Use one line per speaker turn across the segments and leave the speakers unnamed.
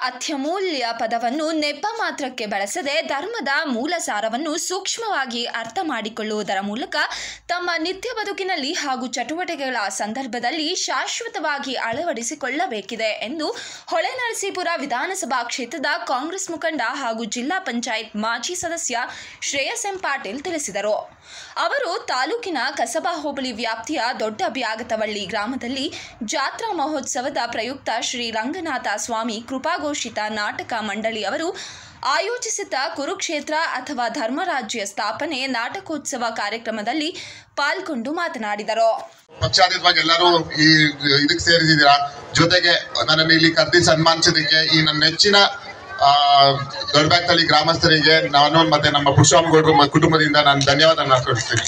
ಅತ್ಯಮೂಲ್ಯ ಪದವನ್ನು ನೆಪ ಮಾತ್ರಕ್ಕೆ ಬಳಸದೆ ಧರ್ಮದ ಮೂಲ ಸಾರವನ್ನು ಸೂಕ್ಷ್ಮವಾಗಿ ಅರ್ಥ ಮಾಡಿಕೊಳ್ಳುವುದರ ಮೂಲಕ ತಮ್ಮ ನಿತ್ಯ ಬದುಕಿನಲ್ಲಿ ಹಾಗೂ ಚಟುವಟಿಕೆಗಳ ಸಂದರ್ಭದಲ್ಲಿ ಶಾಶ್ವತವಾಗಿ ಅಳವಡಿಸಿಕೊಳ್ಳಬೇಕಿದೆ ಎಂದು ಹೊಳೆನರಸೀಪುರ ವಿಧಾನಸಭಾ ಕ್ಷೇತ್ರದ ಕಾಂಗ್ರೆಸ್ ಮುಖಂಡ ಹಾಗೂ ಜಿಲ್ಲಾ ಪಂಚಾಯತ್ ಮಾಜಿ ಸದಸ್ಯ ಶ್ರೇಯಸ್ ಎಂ ಪಾಟೀಲ್ ತಿಳಿಸಿದರು ಅವರು ತಾಲೂಕಿನ ಕಸಬಾ ಹೋಬಳಿ ವ್ಯಾಪ್ತಿಯ ದೊಡ್ಡ ಬ್ಯಾಗತವಳ್ಳಿ ಗ್ರಾಮದಲ್ಲಿ ಜಾತ್ರಾ ಮಹೋತ್ಸವದ ಪ್ರಯುಕ್ತ ಶ್ರೀ ರಂಗನಾಥ ಸ್ವಾಮಿ ಕೃಪಾಘೋಷಿತ ನಾಟಕ ಮಂಡಳಿಯವರು ಆಯೋಜಿಸಿದ್ದ ಕುರುಕ್ಷೇತ್ರ ಅಥವಾ ಧರ್ಮರಾಜ್ಯ ಸ್ಥಾಪನೆ ನಾಟಕೋತ್ಸವ ಕಾರ್ಯಕ್ರಮದಲ್ಲಿ ಪಾಲ್ಗೊಂಡು ಮಾತನಾಡಿದರು
ಪಕ್ಷಾತೀತವಾಗಿ ಎಲ್ಲರೂ ಈ ಇದಕ್ಕೆ ಸೇರಿಸಿದ್ದೀರಾ ಜೊತೆಗೆ ನನ್ನನ್ನು ಇಲ್ಲಿ ಕರೆದಿ ಸನ್ಮಾನಿಸೋದಕ್ಕೆ ಈ ನನ್ನ ನೆಚ್ಚಿನ ಆ, ದೊಡ್ಡಬ್ಯಾಗ್ತಳ್ಳಿ ಗ್ರಾಮಸ್ಥರಿಗೆ ನಾನು ಮತ್ತೆ ನಮ್ಮ ಪುರುಷಾಮಗೌಡರು ಮ- ಕುಟುಂಬದಿಂದ ನಾನು ಧನ್ಯವಾದ ಅರ್ಪಿಸ್ತೀನಿ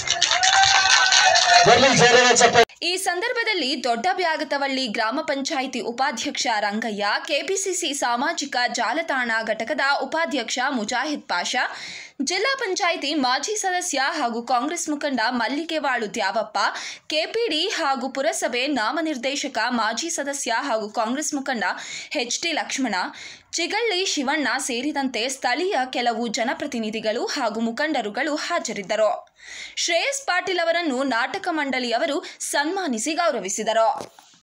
ಈ ಸಂದರ್ಭದಲ್ಲಿ ದೊಡ್ಡ ಬ್ಯಾಗತವಳ್ಳಿ ಗ್ರಾಮ ಪಂಚಾಯಿತಿ ಉಪಾಧ್ಯಕ್ಷ ರಂಗಯ್ಯ ಕೆಪಿಸಿಸಿ ಸಾಮಾಜಿಕ ಜಾಲತಾಣ ಘಟಕದ ಉಪಾಧ್ಯಕ್ಷ ಮುಜಾಹಿದ್ ಪಾಷಾ ಜಿಲ್ಲಾ ಪಂಚಾಯಿತಿ ಮಾಜಿ ಸದಸ್ಯ ಹಾಗೂ ಕಾಂಗ್ರೆಸ್ ಮುಖಂಡ ಮಲ್ಲಿಗೆವಾಳು ದ್ಯಾವಪ್ಪ ಕೆಪಿಡಿ ಹಾಗೂ ಪುರಸಭೆ ನಾಮನಿರ್ದೇಶಕ ಮಾಜಿ ಸದಸ್ಯ ಹಾಗೂ ಕಾಂಗ್ರೆಸ್ ಮುಖಂಡ ಎಚ್ ಟಿ ಲಕ್ಷ್ಮಣ ಚಿಗಳ್ಳಿ ಶಿವಣ್ಣ ಸೇರಿದಂತೆ ಸ್ಥಳೀಯ ಕೆಲವು ಜನಪ್ರತಿನಿಧಿಗಳು ಹಾಗೂ ಮುಖಂಡರುಗಳು ಹಾಜರಿದ್ದರು ಶ್ರೇಯಸ್ ಪಾಟೀಲ್ ಅವರನ್ನು ನಾಟಕ ಮಂಡಳಿಯವರು ಸನ್ಮಾನಿಸಿ ಗೌರವಿಸಿದರು